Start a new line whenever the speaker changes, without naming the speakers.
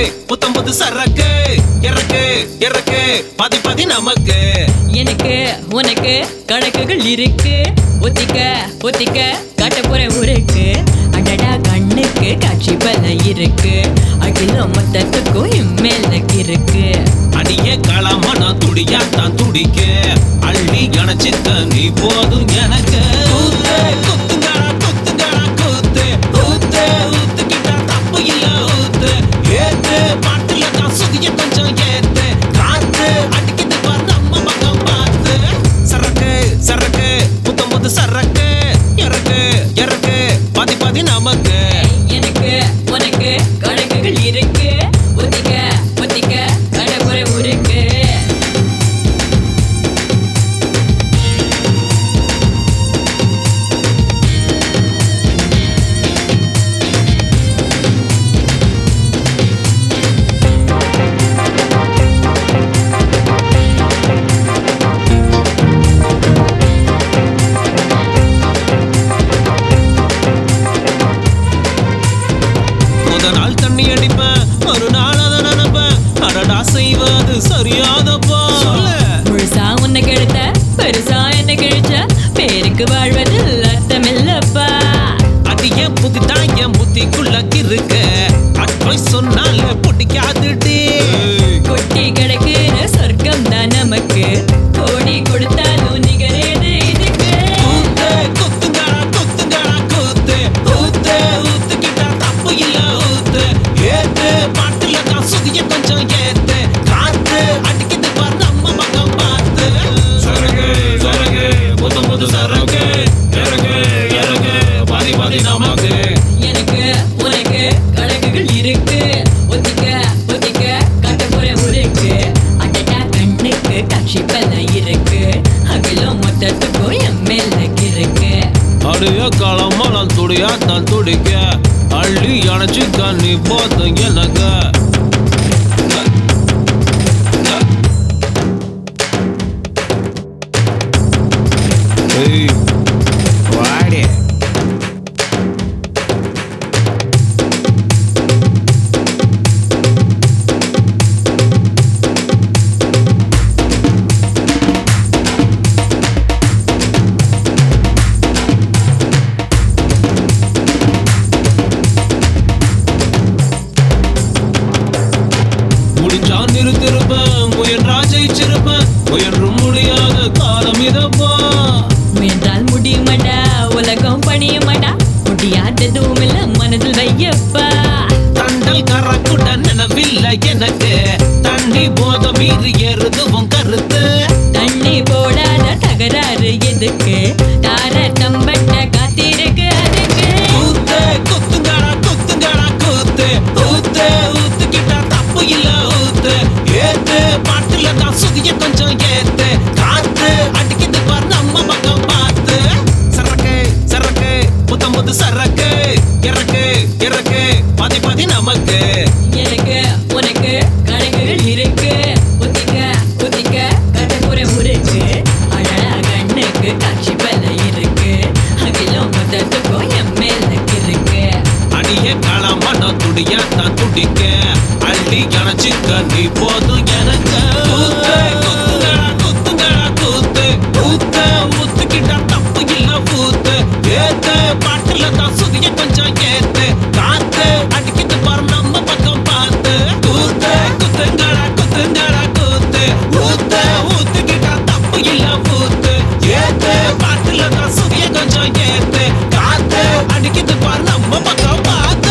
புத்தம்பது சரக்கு இறக்கு இறக்கு பதி பதி நமக்கு
எனக்கு உனக்கு கணக்குகள் இருக்கு ஒத்திக்க ஒத்திக்க காட்ட போற ஊருக்கு அடடா கண்ணுக்கு காட்சி பல இருக்கு அகிலம் மொத்தத்துக்கும் இம்மேல இருக்கு
அடியே களமா நான் துடியா தான் துடிக்க அள்ளி அணைச்சிக்க நீ போதும் எனக்கு கூத்து, குத்துங்கடா, குத்துங்கடா, கூத்து. ஊத்து, ஊத்துக்கிட்டா தப்பு இல்ல, ஊத்து. ஏத்து, பாட்டுல தான் சுதிய கொஞ்சம் ஏத்து. காத்து, அடிக்குது பார் நம்ம பக்கம் பார்த்து. சரக்கு சரக்கு புத்தம் புது சரக்கு இறக்கு இறக்கு பாதி பாதி நமக்கு
எனக்கு உனக்கு கணக்குகள் இருக்கு ஒத்திக்க ஒத்திக்க காட்ட போற ஊருக்கு
முத நாள் தண்ணி அடிப்பேன் ஒரு நாள் அதை நினைப்பேன் அடடா செய்வது சரியாதப்பா
முழுசா உன்னை கெடுத்த பெருசா என்ன கிழிச்ச பேருக்கு வாழ்வதில் அர்த்தமில்லப்பா
அது என் புத்தி தான் என் புத்திக்குள்ள இருக்க அட்வைஸ் சொன்னால பிடிக்காதுடி
கொட்டி கிடக்குற சொர்க்கம் தான் நமக்கு கோடி கொடுத்தாலும் நிகரேது இதுக்கு
ஊத்து, குத்துங்கடா, குத்துங்கடா, கூத்து. ஊத்து, ஊத்துக்கிட்டா தப்பு இல்ல, ஊத்து. ஏத்து, பாட்டுல தான் சுதிய கொஞ்சம் ஏத்து. காத்து, அடிக்குது பார் நம்ம பக்கம் பார்த்து. சரக்கு, சரக்கு, புது புது சரக்கு. இறங்கு, இறங்கு, பாதி பாதி நமக்கு
எனக்கு உனக்கு கணக்குகள் இருக்கு ஒத்திக்க ஒத்திக்க காட்ட போற ஊருக்கு அடடா கண்ணுக்கு காட்சி பல இருக்கு அகிலம் மொத்தத்துக்கும் என் மேல இருக்கு
அடிய களமலம் துடியா தான் துடிக்க அள்ளி அணைச்சிக்க நீ போதும் எனக்கு ஏய், வாடி. முடிஞ்சா நிறுத்திருப்பேன் முயன்றா ஜெயிச்சிருப்பேன் முயன்றும் முடியாத காலம் இதப்பா
முயன்றால் முடியுமாடா உலகம் பணியுமாடா முடியாததும் இல்ல மனதில் வையப்பா
தண்டல் கறக்குடன் நினைவில்லை எனக்கு தண்ணி போத மீறி ஏறுதுவும் கருத்து
தண்ணி போடாத தகராறு எதுக்கு தார தம்பட்ட காத்திருக்கு அதுக்கு
ஊத்து, குத்துங்கடா, குத்துங்கடா, கூத்து. ஊத்து, ஊத்துக்கிட்டா தப்பு இல்ல, ஊத்து. ஏத்து, பாட்டுல தான் சுதிய கொஞ்சம் ஏத்து. காத்து, அடிக்குது பார் நம்ம பக்கம் பார்த்து. சரக்கு, சரக்கு, புத்தம் புது சரக்கு. இறக்கு, இறக்கு, பாதி பாதி நமக்கு
எனக்கு உனக்கு கணக்குகள் இருக்கு ஒத்திக்க ஒத்திக்க கட்ட போற முறைக்கு அழகா கண்ணுக்கு காட்சி பல இருக்கு அகிலம் மொத்தத்துக்கும் என் மேல இருக்கு
அடிய களமா நான் துடியா தான் துடிக்க அள்ளி அணைச்சிக்க நீ போதும் எனக்கு ஊத்து, குத்துங்கடா, குத்துங்கடா, கூத்து. ஊத்து, ஊத்துக்கிட்டா தப்பு இல்ல, ஊத்து. ஏத்து, பாட்டுல தான் சுதிய கொஞ்சம் ஏத்து. காத்து, அடிக்குது பார் நம்ம பக்கம் பார்த்து. ஊத்து, குத்துங்கடா, குத்துங்கடா, கூத்து. ஊத்து, ஊத்துக்கிட்டா தப்பு இல்ல, ஊத்து. ஏத்து, பாட்டுல தான் சுதிய கொஞ்சம் ஏத்து. காத்து, அடிக்குது பார் நம்ம பக்கம் பார்த்து